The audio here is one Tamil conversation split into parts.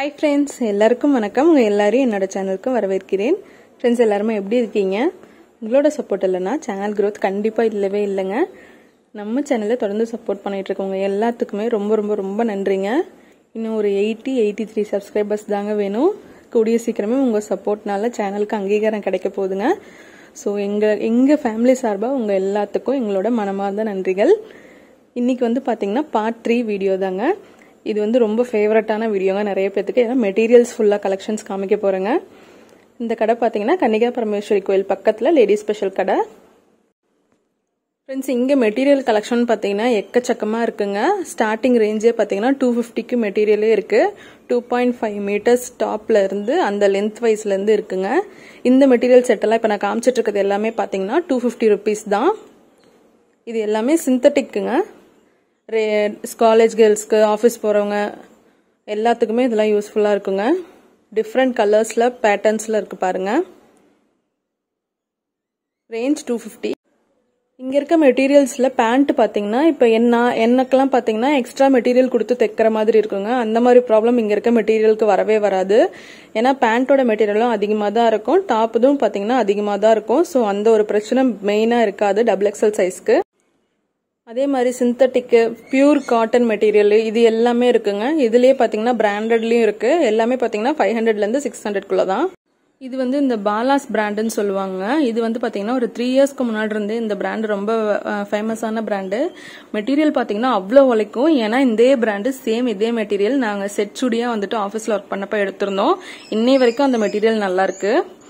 ஹாய் ஃப்ரெண்ட்ஸ் எல்லாருக்கும் வணக்கம் உங்கள் எல்லாரையும் என்னோட சேனலுக்கு வரவேற்கிறேன் ஃப்ரெண்ட்ஸ் எல்லாருமே எப்படி இருக்கீங்க உங்களோட சப்போர்ட் இல்லைன்னா சேனல் growth கண்டிப்பாக இல்லவே இல்லைங்க நம்ம சேனலை தொடர்ந்து சப்போர்ட் பண்ணிட்டு இருக்கவங்க எல்லாத்துக்குமே ரொம்ப ரொம்ப ரொம்ப நன்றிங்க இன்னும் ஒரு எயிட்டி எயிட்டி த்ரீ சப்ஸ்கிரைபர்ஸ் தாங்க வேணும் கூடிய சீக்கிரமே உங்கள் சப்போர்ட்னால சேனலுக்கு அங்கீகாரம் கிடைக்க போகுதுங்க ஸோ எங்கள் எங்கள் ஃபேமிலி சார்பாக உங்கள் எல்லாத்துக்கும் எங்களோட மனமார்ந்த நன்றிகள் இன்னைக்கு வந்து பார்த்தீங்கன்னா பார்ட் த்ரீ வீடியோ தாங்க இது வந்து ரொம்ப ஃபேவரட்டான வீடியோங்க நிறைய பேத்துக்கு ஏன்னா மெட்டீரியல்ஸ் ஃபுல்லாக கலெக்ஷன்ஸ் காமிக்க போகிறேங்க இந்த கடை பார்த்தீங்கன்னா கன்னிகா பரமேஸ்வரி கோயில் பக்கத்தில் லேடி ஸ்பெஷல் கடை ஃப்ரெண்ட்ஸ் இங்கே மெட்டீரியல் கலெக்ஷன் பார்த்தீங்கன்னா எக்கச்சக்கமாக இருக்குங்க ஸ்டார்டிங் ரேஞ்சே பார்த்தீங்கன்னா டூ ஃபிஃப்டிக்கு மெட்டீரியலே இருக்குது டூ பாயிண்ட் ஃபைவ் மீட்டர்ஸ் டாப்ல இருந்து அந்த லென்த் வைஸ்லேருந்து இருக்குங்க இந்த மெட்டீரியல் செட்டெல்லாம் இப்போ நான் காமிச்சிட்டு இருக்கிறது எல்லாமே பார்த்தீங்கன்னா டூ ஃபிஃப்டி ருபீஸ் தான் இது எல்லாமே சிந்தட்டிக்குங்க ரே காலேஜ் கேர்ள்ஸ்க்கு ஆஃபீஸ் போகிறவங்க எல்லாத்துக்குமே இதெல்லாம் யூஸ்ஃபுல்லாக இருக்குங்க டிஃப்ரெண்ட் கலர்ஸில் பேட்டர்ன்ஸில் இருக்குது பாருங்கள் ரேஞ்ச் டூ ஃபிஃப்டி இங்கே இருக்க மெட்டீரியல்ஸில் பேண்ட் பார்த்தீங்கன்னா இப்போ என்ன எனக்கெல்லாம் பார்த்தீங்கன்னா எக்ஸ்ட்ரா மெட்டீரியல் கொடுத்து தைக்கிற மாதிரி இருக்குங்க அந்த மாதிரி ப்ராப்ளம் இங்கே இருக்க மெட்டீரியலுக்கு வரவே வராது ஏன்னா பேண்ட்டோட மெட்டீரியலும் அதிகமாக தான் இருக்கும் டாப்புதும் பார்த்தீங்கன்னா அதிகமாக தான் இருக்கும் ஸோ அந்த ஒரு பிரச்சனை மெயினாக இருக்காது டபுள் எக்ஸல் சைஸ்க்கு அதே மாதிரி சிந்தட்டிக்கு பியூர் காட்டன் மெட்டீரியல் இது எல்லாமே இருக்குங்க இதுலேயே பார்த்தீங்கன்னா பிராண்டட்லேயும் இருக்குது எல்லாமே பார்த்தீங்கன்னா ஃபைவ் ஹண்ட்ரட்லேருந்து சிக்ஸ் ஹண்ட்ரட்குள்ளே தான் இது வந்து இந்த பாலாஸ் பிராண்டுன்னு சொல்லுவாங்க இது வந்து பார்த்தீங்கன்னா ஒரு த்ரீ இயர்ஸ்க்கு முன்னாடி இருந்து இந்த பிராண்டு ரொம்ப ஃபேமஸான பிராண்டு மெட்டீரியல் பார்த்தீங்கன்னா அவ்வளோ உழைக்கும் ஏன்னா இதே பிராண்டு சேம் இதே மெட்டீரியல் நாங்கள் செட் சுடியாக வந்துட்டு ஆஃபீஸில் ஒர்க் பண்ணப்ப எடுத்திருந்தோம் இன்னை வரைக்கும் அந்த மெட்டீரியல் நல்லா இருக்கு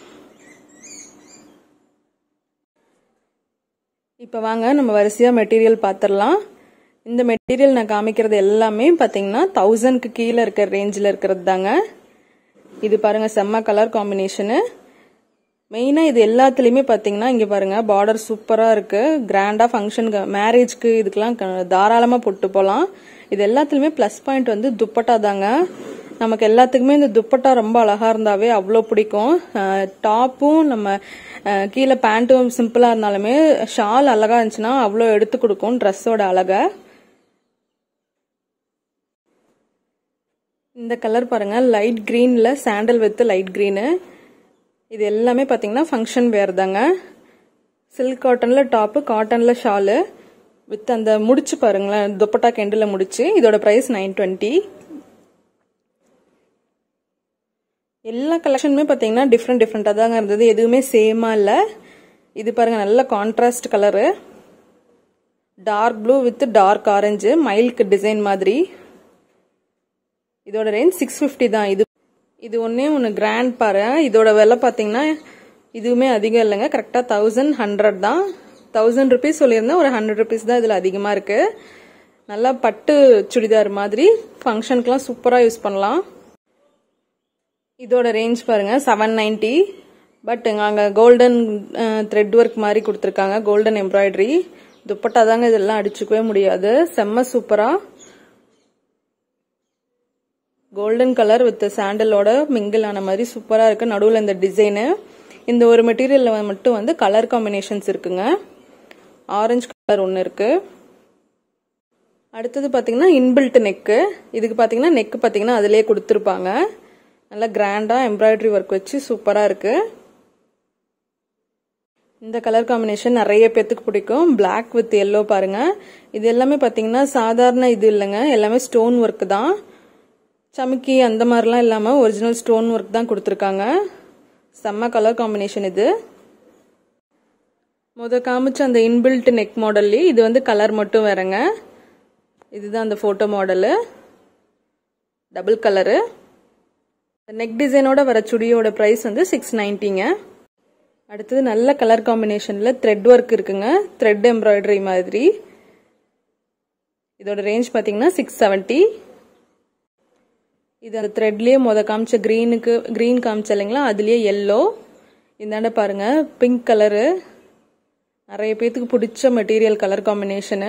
இப்போ வாங்க நம்ம வரிசையாக மெட்டீரியல் பார்த்துடலாம் இந்த மெட்டீரியல் நான் காமிக்கிறது எல்லாமே பார்த்தீங்கன்னா தௌசண்ட்க்கு கீழே இருக்கிற ரேஞ்சில் இருக்கிறது தாங்க இது பாருங்க செம்ம கலர் காம்பினேஷனு மெயினாக இது எல்லாத்துலேயுமே பார்த்தீங்கன்னா இங்கே பாருங்க பார்டர் சூப்பராக இருக்கு கிராண்டாக ஃபங்க்ஷனுக்கு மேரேஜ்க்கு இதுக்கெல்லாம் தாராளமாக போட்டு போகலாம் இது எல்லாத்துலேயுமே ப்ளஸ் பாயிண்ட் வந்து துப்பட்டா தாங்க நமக்கு எல்லாத்துக்குமே இந்த துப்பட்டா ரொம்ப அழகா இருந்தாவே அவ்வளோ பிடிக்கும் டாப்பும் நம்ம கீழே பேண்ட்டும் சிம்பிளாக இருந்தாலுமே ஷால் அழகா இருந்துச்சுன்னா அவ்வளோ எடுத்து கொடுக்கும் ட்ரெஸ்ஸோட அழகை இந்த கலர் பாருங்க லைட் கிரீன்ல சாண்டல் வித் லைட் கிரீனு இது எல்லாமே பார்த்தீங்கன்னா ஃபங்க்ஷன் வேர் தாங்க சில்க் காட்டன்ல டாப்பு காட்டன்ல ஷாலு வித் அந்த முடிச்சு பாருங்களேன் துப்பட்டா கெண்டில் முடிச்சு இதோட ப்ரைஸ் நைன் டுவெண்ட்டி எல்லா கலெக்ஷனுமே பார்த்தீங்கன்னா டிஃப்ரெண்ட் டிஃப்ரெண்ட்டாக தாங்க இருந்தது எதுவுமே சேமாக இல்லை இது பாருங்க நல்ல contrast colour dark blue with dark orange மைல்க்கு டிசைன் மாதிரி இதோட ரேஞ்ச் சிக்ஸ் ஃபிஃப்டி தான் இது இது ஒன்றே ஒன்று கிராண்ட் பாரு இதோட விலை பார்த்தீங்கன்னா இதுவுமே அதிகம் இல்லைங்க கரெக்டாக தௌசண்ட் ஹண்ட்ரட் தான் தௌசண்ட் ருபீஸ் சொல்லியிருந்தேன் ஒரு ஹண்ட்ரட் ருபீஸ் தான் இதில் அதிகமாக இருக்குது நல்லா பட்டு சுடிதார் மாதிரி ஃபங்க்ஷனுக்குலாம் சூப்பராக யூஸ் பண்ணலாம் இதோட ரேஞ்ச் பாருங்க செவன் நைன்டி பட் அங்கே கோல்டன் த்ரெட் ஒர்க் மாதிரி கொடுத்துருக்காங்க கோல்டன் எம்ப்ராய்டரி துப்பட்டா தாங்க இதெல்லாம் அடிச்சுக்கவே முடியாது செம்ம சூப்பராக கோல்டன் கலர் வித் சாண்டலோட மிங்கிள் ஆன மாதிரி சூப்பராக இருக்கு நடுவில் இந்த டிசைனு இந்த ஒரு மெட்டீரியலில் மட்டும் வந்து கலர் காம்பினேஷன்ஸ் இருக்குங்க ஆரஞ்சு கலர் ஒன்று இருக்கு அடுத்தது பார்த்தீங்கன்னா இன்பில்ட் நெக்கு இதுக்கு பார்த்தீங்கன்னா நெக்கு பார்த்தீங்கன்னா அதிலே கொடுத்துருப்பாங்க நல்லா கிராண்டாக எம்ப்ராய்டரி ஒர்க் வச்சு சூப்பராக இருக்கு இந்த கலர் காம்பினேஷன் நிறைய பேத்துக்கு பிடிக்கும் பிளாக் வித் எல்லோ பாருங்க இது எல்லாமே பார்த்தீங்கன்னா சாதாரண இது இல்லைங்க எல்லாமே ஸ்டோன் ஒர்க் தான் சமிக்கி அந்த மாதிரிலாம் இல்லாமல் ஒரிஜினல் ஸ்டோன் ஒர்க் தான் கொடுத்துருக்காங்க செம்ம கலர் காம்பினேஷன் இது முத காமிச்ச அந்த இன்பில்ட் நெக் மாடல்லே இது வந்து கலர் மட்டும் வேறங்க இதுதான் அந்த photo model double colour neck டிசைனோட வர சுடியோட ப்ரைஸ் வந்து சிக்ஸ் நைன்ட்டிங்க அடுத்தது நல்ல கலர் காம்பினேஷனில் த்ரெட் ஒர்க் இருக்குங்க த்ரெட் எம்ப்ராய்டரி மாதிரி இதோட ரேஞ்ச் பார்த்தீங்கன்னா சிக்ஸ் செவன்ட்டி இது அந்த த்ரெட்லேயே மொத காமிச்ச க்ரீனுக்கு க்ரீன் காமிச்ச இல்லைங்களா அதுலேயே எல்லோ இந்தாண்ட பாருங்க பிங்க் கலரு நிறைய பேத்துக்கு பிடிச்ச மெட்டீரியல் கலர் காம்பினேஷனு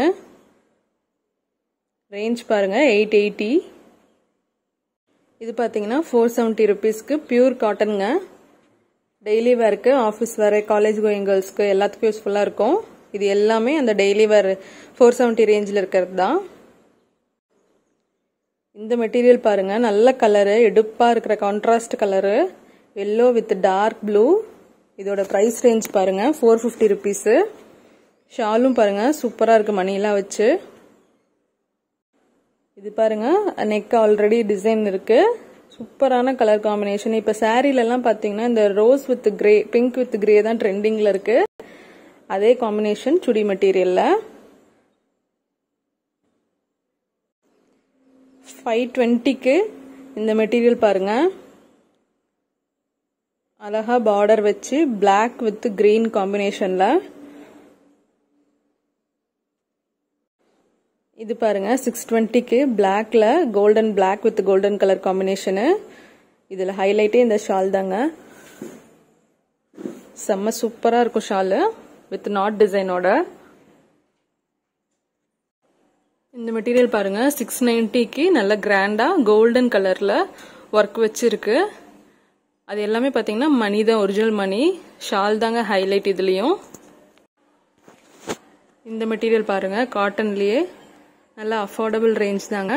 ரேஞ்ச் பாருங்க எயிட் எயிட்டி இது பார்த்தீங்கன்னா ஃபோர் செவன்ட்டி ருபீஸ்க்கு பியூர் காட்டனுங்க டெய்லி வேருக்கு ஆஃபீஸ் வேறு காலேஜ் கோயிங் கேர்ள்ஸ்க்கு எல்லாத்துக்கும் யூஸ்ஃபுல்லாக இருக்கும் இது எல்லாமே அந்த டெய்லி வேர் ஃபோர் செவன்ட்டி ரேஞ்சில் இருக்கிறது தான் இந்த மெட்டீரியல் பாருங்க நல்ல கலரு எடுப்பாக இருக்கிற contrast colour yellow with dark blue இதோட ப்ரைஸ் ரேஞ்ச் பாருங்க ஃபோர் ஃபிஃப்டி ருபீஸு ஷாலும் பாருங்க சூப்பராக இருக்கு மணிலாம் வச்சு இது பாருங்க நெக் ஆல்ரெடி டிசைன் இருக்கு சூப்பரான கலர் காம்பினேஷன் இப்போ சாரீலலாம் பார்த்தீங்கன்னா இந்த rose with grey pink with grey தான் ட்ரெண்டிங்கில் இருக்கு அதே காம்பினேஷன் சுடி மெட்டீரியலில் ஃபைவ் டுவெண்ட்டிக்கு இந்த மெட்டீரியல் பாருங்க அழகா பார்டர் வச்சு பிளாக் வித் கிரீன் காம்பினேஷனில் இது பாருங்க சிக்ஸ் டுவெண்ட்டிக்கு பிளாக்ல கோல்டன் black with golden colour combination இதில் ஹைலைட்டே இந்த ஷால் தாங்க செம்ம சூப்பராக இருக்கும் ஷாலு வித் நாட் டிசைனோட இந்த மெட்டீரியல் பாருங்க சிக்ஸ் நைன்ட்டிக்கு நல்ல கிராண்டா கோல்டன் கலர்ல ஒர்க் வச்சிருக்கு அது எல்லாமே பார்த்தீங்கன்னா மணி தான் ஒரிஜினல் மணி ஷால் தாங்க ஹைலைட் இதுலேயும் இந்த மெட்டீரியல் பாருங்க காட்டன்லேயே நல்ல அஃபோர்டபுள் ரேஞ்ச் தாங்க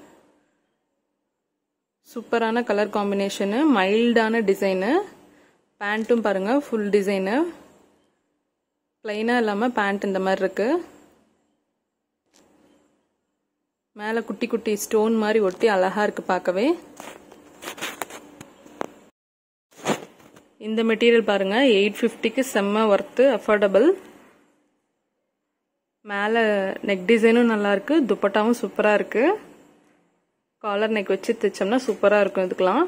சூப்பரான கலர் காம்பினேஷனு மைல்டான டிசைனு பேண்ட்டும் பாருங்க ஃபுல் டிசைனு பிளைனாக இல்லாமல் பேண்ட் இந்த மாதிரி இருக்கு மேலே குட்டி குட்டி ஸ்டோன் மாதிரி ஒட்டி அழகா இருக்கு பார்க்கவே இந்த மெட்டீரியல் பாருங்க எயிட் ஃபிஃப்டிக்கு செம்ம ஒர்த்து அஃபோர்டபுள் மேலே நெக் டிசைனும் நல்லா இருக்கு துப்பட்டாவும் சூப்பராக இருக்கு காலர் நெக் வச்சு தைச்சோம்னா சூப்பராக இருக்கும் இதுக்கெல்லாம்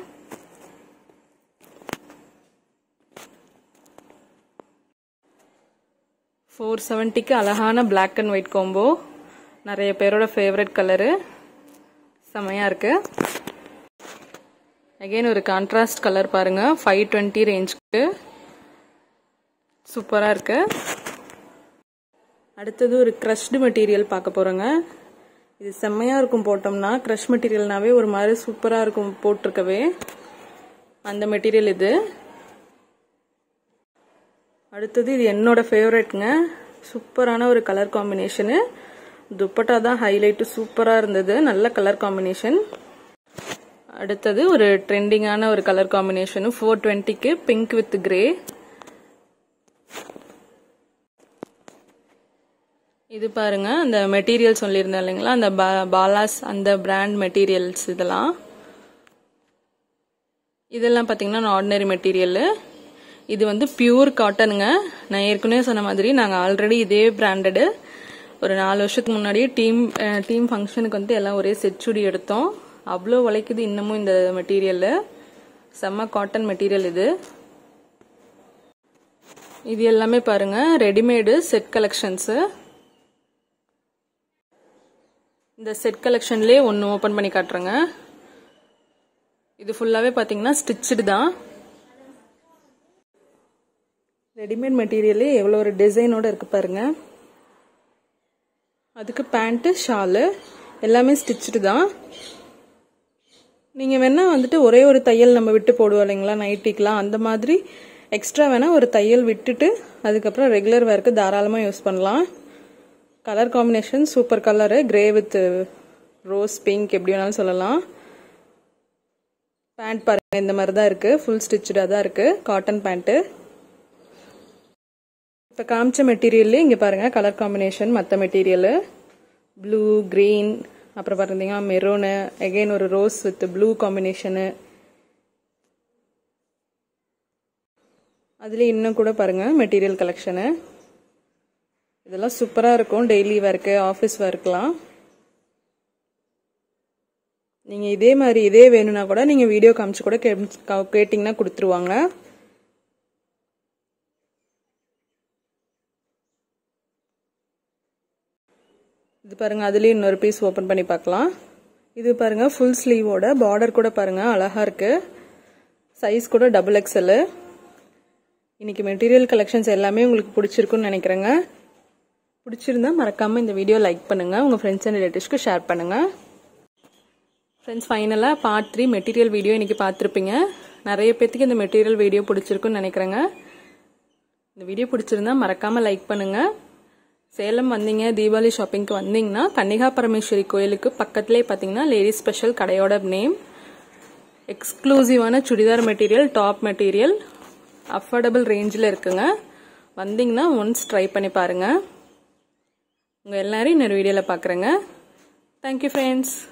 ஃபோர் செவன்ட்டிக்கு அழகான பிளாக் அண்ட் ஒயிட் காம்போ நிறைய பேரோட ஃபேவரட் கலரு செமையாக இருக்கு அகெயின் ஒரு கான்ட்ராஸ்ட் கலர் பாருங்க ஃபைவ் டுவெண்ட்டி ரேஞ்சுக்கு சூப்பராக இருக்கு அடுத்தது ஒரு க்ரஷ்டு மெட்டீரியல் பார்க்க போகிறோங்க இது செம்மையாக இருக்கும் போட்டோம்னா க்ரஷ் மெட்டீரியல்னாவே ஒரு மாதிரி சூப்பராக இருக்கும் போட்டிருக்கவே அந்த மெட்டீரியல் இது அடுத்தது இது என்னோட ஃபேவரெட்ங்க சூப்பரான ஒரு கலர் காம்பினேஷனு துப்பட்டா தான் ஹைலைட்டு சூப்பராக இருந்தது நல்ல கலர் காம்பினேஷன் அடுத்தது ஒரு ட்ரெண்டிங்கான ஒரு கலர் காம்பினேஷனு ஃபோர் டுவெண்ட்டிக்கு பிங்க் வித் கிரே இது பாருங்க அந்த மெட்டீரியல் சொல்லியிருந்தேன் இல்லைங்களா அந்த பாலாஸ் அந்த பிராண்ட் மெட்டீரியல்ஸ் இதெல்லாம் இதெல்லாம் பார்த்தீங்கன்னா ஆர்டினரி மெட்டீரியல் இது வந்து பியூர் காட்டனுங்க நான் ஏற்கனவே சொன்ன மாதிரி நாங்கள் ஆல்ரெடி இதே பிராண்டடு ஒரு நாலு வருஷத்துக்கு முன்னாடியே டீம் டீம் ஃபங்க்ஷனுக்கு வந்து எல்லாம் ஒரே செட் சுடி எடுத்தோம் அவ்வளோ உழைக்குது இன்னமும் இந்த மெட்டீரியல் செம்ம காட்டன் மெட்டீரியல் இது இது எல்லாமே பாருங்க ரெடிமேடு செட் கலெக்ஷன்ஸு இந்த செட் கலெக்ஷன்லேயே ஒன்று ஓப்பன் பண்ணி காட்டுறேங்க இது ஃபுல்லாகவே பார்த்தீங்கன்னா ஸ்டிச்சுடு தான் ரெடிமேட் மெட்டீரியலே எவ்வளோ ஒரு டிசைனோட இருக்கு பாருங்க அதுக்கு பேண்ட்டு ஷாலு எல்லாமே ஸ்டிச்சுடு தான் நீங்கள் வேணால் வந்துட்டு ஒரே ஒரு தையல் நம்ம விட்டு போடுவோம் இல்லைங்களா நைட்டிக்கெலாம் அந்த மாதிரி எக்ஸ்ட்ரா வேணால் ஒரு தையல் விட்டுட்டு அதுக்கப்புறம் ரெகுலர் வேர்க்கு தாராளமாக யூஸ் பண்ணலாம் colour combination super colour grey with rose pink எப்படி வேணாலும் சொல்லலாம் பேண்ட் பாருங்க இந்த மாதிரி தான் இருக்குது ஃபுல் ஸ்டிச்சுடாக தான் இருக்குது காட்டன் பேண்ட்டு இப்போ காமிச்ச மெட்டீரியல்லே இங்கே பாருங்கள் கலர் காம்பினேஷன் மற்ற மெட்டீரியலு ப்ளூ க்ரீன் அப்புறம் பார்த்தீங்கன்னா மெரூனு எகெயின் ஒரு ரோஸ் வித் ப்ளூ காம்பினேஷனு அதுலேயே இன்னும் கூட பாருங்கள் மெட்டீரியல் கலெக்ஷனு இதெல்லாம் சூப்பராக இருக்கும் டெய்லி ஒர்க்கு ஆஃபீஸ் ஒர்க்லாம் நீங்கள் இதே மாதிரி இதே வேணும்னா கூட நீங்கள் வீடியோ காமிச்சு கூட கே கேட்டிங்கன்னா கொடுத்துருவாங்க இது பாருங்க அதுலேயும் இன்னொரு பீஸ் ஓப்பன் பண்ணி பார்க்கலாம் இது பாருங்க ஃபுல் ஸ்லீவோட பார்டர் கூட பாருங்க அழகா இருக்கு சைஸ் கூட டபுள் எக்ஸ்எல் இன்னைக்கு மெட்டீரியல் கலெக்ஷன்ஸ் எல்லாமே உங்களுக்கு பிடிச்சிருக்குன்னு நினைக்கிறேங்க பிடிச்சிருந்தா மறக்காம இந்த வீடியோ லைக் பண்ணுங்க உங்க ஃப்ரெண்ட்ஸ் அண்ட் ரிலேட்டிவ்ஸ்க்கு ஷேர் பண்ணுங்க ஃப்ரெண்ட்ஸ் ஃபைனலாக பார்ட் த்ரீ மெட்டீரியல் வீடியோ இன்னைக்கு பார்த்துருப்பீங்க நிறைய பேத்துக்கு இந்த மெட்டீரியல் வீடியோ பிடிச்சிருக்குன்னு நினைக்கிறேங்க இந்த வீடியோ பிடிச்சிருந்தா மறக்காம லைக் பண்ணுங்க சேலம் வந்தீங்க தீபாவளி ஷாப்பிங்க்கு வந்தீங்கன்னா கன்னிகா பரமேஸ்வரி கோயிலுக்கு பக்கத்துலேயே பார்த்தீங்கன்னா லேடிஸ் ஸ்பெஷல் கடையோட நேம் எக்ஸ்க்ளூசிவான churidar material top material affordable ரேஞ்சில் இருக்குங்க வந்தீங்கன்னா ஒன்ஸ் ட்ரை பண்ணி பாருங்கள் உங்கள் எல்லாரையும் இன்னொரு வீடியோவில் பார்க்குறேங்க தேங்க்யூ ஃப்ரெண்ட்ஸ்